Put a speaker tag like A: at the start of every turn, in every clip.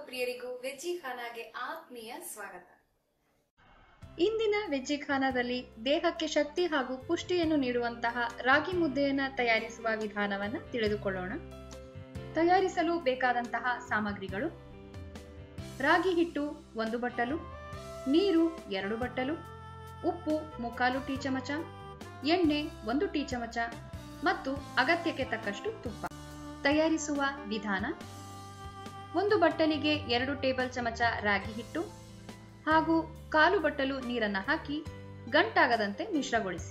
A: ಪ್ರಿಯರಿಗೂ veggie ಖಾನಾಗೆ ಆತ್ಮೀಯ ಸ್ವಾಗತ
B: ಇಂದಿನ ವೆಜ್ಜಿ ಖಾನಾದಲ್ಲಿ ದೇಹಕ್ಕೆ ಶಕ್ತಿ ಹಾಗೂ ಪುಷ್ಟಿಯನ್ನು ನೀಡುವಂತಹ ರಾಗಿ ಮುದ್ದೆಯನ್ನ ತಯಾರಿಸುವ ವಿಧಾನವನ್ನ ತಿಳಿದುಕೊಳ್ಳೋಣ ತಯಾರಿಸಲು ಬೇಕಾದಂತಹ ಸಾಮಗ್ರಿಗಳು ರಾಗಿ ಹಿಟ್ಟು ಒಂದು ಬಟ್ಟಲು ನೀರು ಎರಡು ಬಟ್ಟಲು ಉಪ್ಪು ಮುಕ್ಕಾಲು ಟೀ ಚಮಚ ಎಣ್ಣೆ ಒಂದು ಟೀ ಚಮಚ ಮತ್ತು ಅಗತ್ಯಕ್ಕೆ ತಕ್ಕಷ್ಟು ತುಪ್ಪ ತಯಾರಿಸುವ ವಿಧಾನ ಒಂದು ಬಟ್ಟಲಿಗೆ ಎರಡು ಟೇಬಲ್ ಚಮಚ ರಾಗಿ ಹಿಟ್ಟು ಹಾಗೂ ಕಾಲು ಬಟ್ಟಲು ನೀರನ್ನ ಹಾಕಿ ಗಂಟಾಗದಂತೆ ಮಿಶ್ರಗೊಳಿಸಿ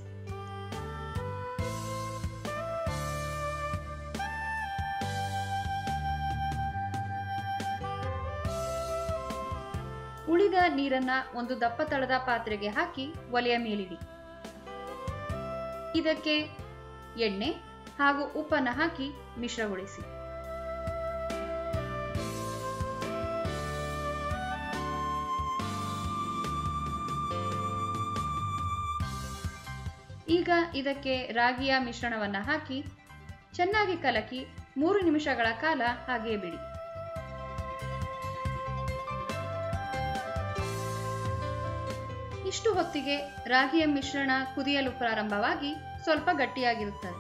B: ಉಳಿದ ನೀರನ್ನ ಒಂದು ದಪ್ಪ ತಳದ ಪಾತ್ರೆಗೆ ಹಾಕಿ ಒಲೆಯ ಮೇಲಿಡಿ ಇದಕ್ಕೆ ಎಣ್ಣೆ ಹಾಗೂ ಉಪ್ಪನ್ನ ಹಾಕಿ ಮಿಶ್ರಗೊಳಿಸಿ ಈಗ ಇದಕ್ಕೆ ರಾಗಿಯ ಮಿಶ್ರಣವನ್ನ ಹಾಕಿ ಚೆನ್ನಾಗಿ ಕಲಕಿ ಮೂರು ನಿಮಿಷಗಳ ಕಾಲ ಹಾಗೆಯೇ ಬಿಡಿ ಇಷ್ಟು ಹೊತ್ತಿಗೆ ರಾಗಿಯ ಮಿಶ್ರಣ ಕುದಿಯಲು ಪ್ರಾರಂಭವಾಗಿ ಸ್ವಲ್ಪ ಗಟ್ಟಿಯಾಗಿರುತ್ತದೆ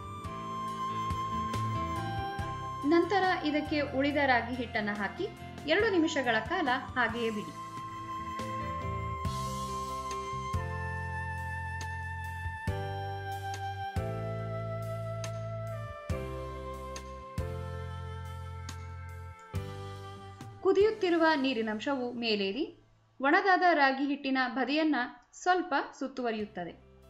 B: ನಂತರ ಇದಕ್ಕೆ ಉಳಿದ ರಾಗಿ ಹಿಟ್ಟನ್ನ ಹಾಕಿ ಎರಡು ನಿಮಿಷಗಳ ಕಾಲ ಹಾಗೆಯೇ ಬಿಡಿ ಕುದಿಯುತ್ತಿರುವ ನೀರಿನಂಶವು ಮೇಲೇರಿ ಒಣದಾದ ರಾಗಿ ಹಿಟ್ಟಿನ ಬದಿಯನ್ನ ಸ್ವಲ್ಪ ಸುತ್ತುವರಿಯುತ್ತದೆ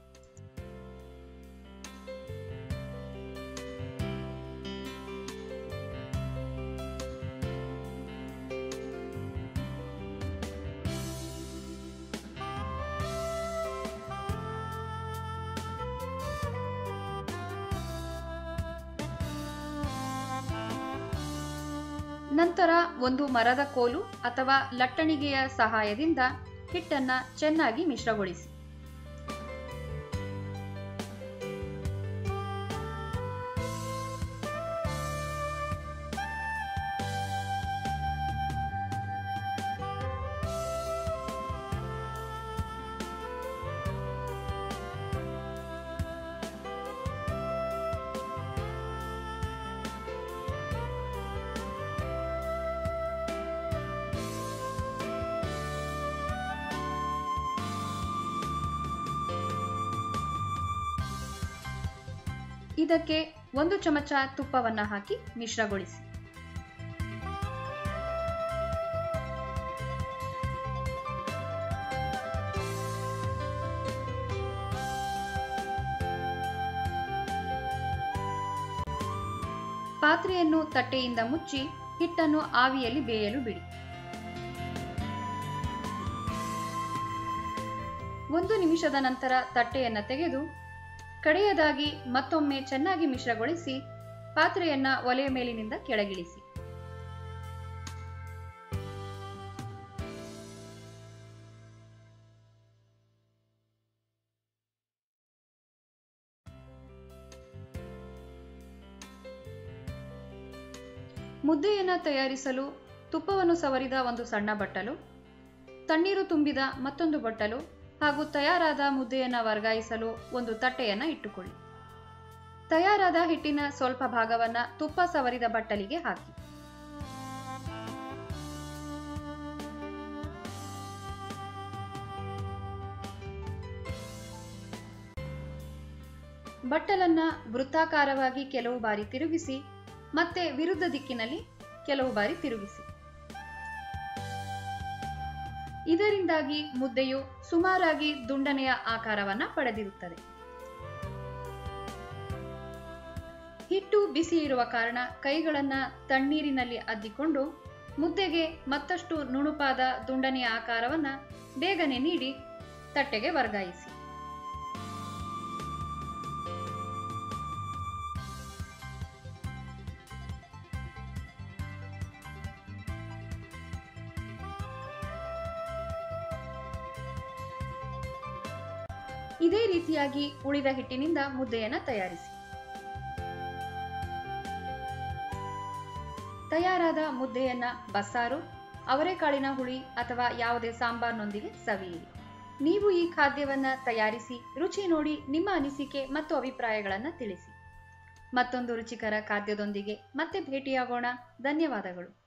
B: ನಂತರ ಒಂದು ಮರದ ಕೋಲು ಅಥವಾ ಲಟ್ಟಣಿಗೆಯ ಸಹಾಯದಿಂದ ಹಿಟ್ಟನ್ನ ಚೆನ್ನಾಗಿ ಮಿಶ್ರಗೊಳಿಸಿ ಇದಕ್ಕೆ ಒಂದು ಚಮಚ ತುಪ್ಪವನ್ನ ಹಾಕಿ ಮಿಶ್ರಗೊಳಿಸಿ ಪಾತ್ರೆಯನ್ನು ತಟ್ಟೆಯಿಂದ ಮುಚ್ಚಿ ಹಿಟ್ಟನ್ನು ಆವಿಯಲ್ಲಿ ಬೇಯಲು ಬಿಡಿ ಒಂದು ನಿಮಿಷದ ನಂತರ ತಟ್ಟೆಯನ್ನ ತೆಗೆದು ಕಡೆಯದಾಗಿ ಮತ್ತೊಮ್ಮೆ ಚೆನ್ನಾಗಿ ಮಿಶ್ರಗೊಳಿಸಿ ಪಾತ್ರೆಯನ್ನ ಒಲೆಯ ಮೇಲಿನಿಂದ ಕೆಳಗಿಳಿಸಿ ಮುದ್ದೆಯನ್ನ ತಯಾರಿಸಲು ತುಪ್ಪವನ್ನು ಸವರಿದ ಒಂದು ಸಣ್ಣ ಬಟ್ಟಲು ತಣ್ಣೀರು ತುಂಬಿದ ಮತ್ತೊಂದು ಬಟ್ಟಲು ಹಾಗೂ ತಯಾರಾದ ಮುದ್ದೆಯನ್ನ ವರ್ಗಾಯಿಸಲು ಒಂದು ತಟ್ಟೆಯನ್ನ ಇಟ್ಟುಕೊಳ್ಳಿ ತಯಾರಾದ ಹಿಟ್ಟಿನ ಸ್ವಲ್ಪ ಭಾಗವನ್ನ ತುಪ್ಪ ಸವರಿದ ಬಟ್ಟಲಿಗೆ ಹಾಕಿ ಬಟ್ಟಲನ್ನ ವೃತ್ತಾಕಾರವಾಗಿ ಕೆಲವು ಬಾರಿ ತಿರುಗಿಸಿ ಮತ್ತೆ ವಿರುದ್ಧ ದಿಕ್ಕಿನಲ್ಲಿ ಕೆಲವು ಬಾರಿ ತಿರುಗಿಸಿ ಇದರಿಂದಾಗಿ ಮುದ್ದೆಯು ಸುಮಾರಾಗಿ ದುಂಡನೆಯ ಆಕಾರವನ್ನ ಪಡೆದಿರುತ್ತದೆ ಹಿಟ್ಟು ಬಿಸಿ ಇರುವ ಕಾರಣ ಕೈಗಳನ್ನ ತಣ್ಣೀರಿನಲ್ಲಿ ಅದ್ದಿಕೊಂಡು ಮುದ್ದೆಗೆ ಮತ್ತಷ್ಟು ನುಣುಪಾದ ದುಂಡನೆಯ ಆಕಾರವನ್ನ ಬೇಗನೆ ನೀಡಿ ತಟ್ಟೆಗೆ ವರ್ಗಾಯಿಸಿ ಇದೇ ರೀತಿಯಾಗಿ ಉಳಿದ ಹಿಟ್ಟಿನಿಂದ ಮುದ್ದೆಯನ್ನ ತಯಾರಿಸಿ ತಯಾರಾದ ಮುದ್ದೆಯನ್ನ ಬಸ್ಸಾರು ಅವರೆಕಾಳಿನ ಹುಳಿ ಅಥವಾ ಯಾವುದೇ ಸಾಂಬಾರ್ನೊಂದಿಗೆ ಸವಿಯಿರಿ ನೀವು ಈ ಖಾದ್ಯವನ್ನ ತಯಾರಿಸಿ ರುಚಿ ನೋಡಿ ನಿಮ್ಮ ಅನಿಸಿಕೆ ಮತ್ತು ಅಭಿಪ್ರಾಯಗಳನ್ನು ತಿಳಿಸಿ ಮತ್ತೊಂದು ರುಚಿಕರ ಖಾದ್ಯದೊಂದಿಗೆ ಮತ್ತೆ ಭೇಟಿಯಾಗೋಣ ಧನ್ಯವಾದಗಳು